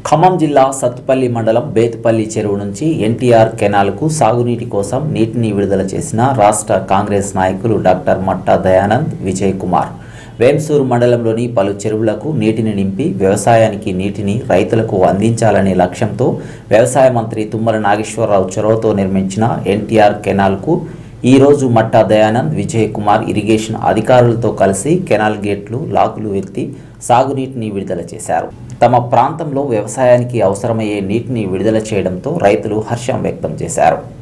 ఖమ్మం జిల్లా సత్తుపల్లి మండలం బేతుపల్లి చెరువు నుంచి ఎన్టీఆర్ కెనాల్కు సాగునీటి కోసం నీటిని విడుదల చేసిన రాష్ట్ర కాంగ్రెస్ నాయకులు డాక్టర్ మట్టా దయానంద్ విజయ్ కుమార్ వేంసూరు మండలంలోని పలు చెరువులకు నీటిని నింపి వ్యవసాయానికి నీటిని రైతులకు అందించాలనే లక్ష్యంతో వ్యవసాయ మంత్రి తుమ్మల నాగేశ్వరరావు చొరవతో నిర్మించిన ఎన్టీఆర్ కెనాల్కు ఈరోజు మట్టా దయానంద్ విజయ్ కుమార్ ఇరిగేషన్ అధికారులతో కలిసి కెనాల్ గేట్లు లాకులు ఎత్తి సాగునీటిని విడుదల చేశారు తమ ప్రాంతంలో వ్యవసాయానికి అవసరమయ్యే నీటిని విడుదల చేయడంతో రైతులు హర్షం వ్యక్తం చేశారు